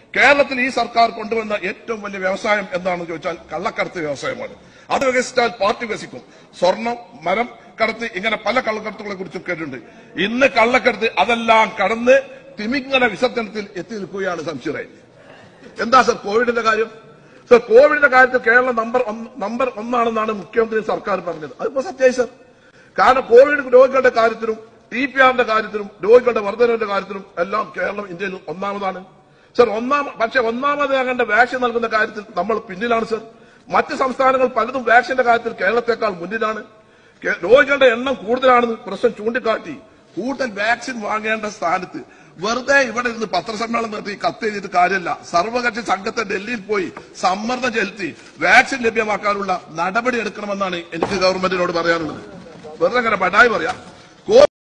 കേരളത്തിൽ ഈ സർക്കാർ കൊണ്ടുവന്ന ഏറ്റവും വലിയ വ്യവസായം എന്താണെന്ന് ചോദിച്ചാൽ കള്ളക്കടത്ത് വ്യവസായമാണ് അത് വികസിച്ചാൽ പാർട്ടി വികസിക്കും സ്വർണം മരം കടത്ത് ഇങ്ങനെ പല കള്ളക്കടത്തുകളെ കുറിച്ചും കേട്ടിട്ടുണ്ട് ഇന്ന് കള്ളക്കടത്ത് അതെല്ലാം കടന്ന് തിമിങ്ങല വിസർജനത്തിൽ എത്തി നിൽക്കുകയാണ് സംശയം എന്താ സർ കോവിഡിന്റെ കാര്യം സർ കോവിഡിന്റെ കാര്യത്തിൽ കേരളം നമ്പർ ഒന്ന് നമ്പർ ഒന്നാണെന്നാണ് മുഖ്യമന്ത്രി സർക്കാർ പറഞ്ഞത് അതിപ്പോ സത്യമായി സർ കാരണം കോവിഡ് രോഗികളുടെ കാര്യത്തിലും ടി പി ആറിന്റെ കാര്യത്തിലും രോഗികളുടെ വർധനവിന്റെ കാര്യത്തിലും എല്ലാം കേരളം ഇന്ത്യയിൽ ഒന്നാമതാണ് സർ ഒന്നാം പക്ഷെ ഒന്നാമതാകേണ്ട വാക്സിൻ നൽകുന്ന കാര്യത്തിൽ നമ്മൾ പിന്നിലാണ് സർ മറ്റ് സംസ്ഥാനങ്ങൾ പലതും വാക്സിന്റെ കാര്യത്തിൽ കേരളത്തെക്കാൾ മുന്നിലാണ് കേ- രോഗികളുടെ എണ്ണം കൂടുതലാണെന്ന് പ്രശ്നം ചൂണ്ടിക്കാട്ടി കൂടുതൽ വാക്സിൻ വാങ്ങേണ്ട സ്ഥാനത്ത് വെറുതെ ഇവിടെ ഇരുന്ന് പത്രസമ്മേളനം നടത്തി കത്ത് ചെയ്തിട്ട് കാര്യമില്ല സർവകക്ഷി സംഘത്തെ ഡൽഹിയിൽ പോയി സമ്മർദ്ദം ചെലുത്തി വാക്സിൻ ലഭ്യമാക്കാനുള്ള നടപടി എടുക്കണമെന്നാണ് എനിക്ക് ഗവൺമെന്റിനോട് പറയാനുള്ളത് വെറുതെ അങ്ങനെ ബഡായി പറയാം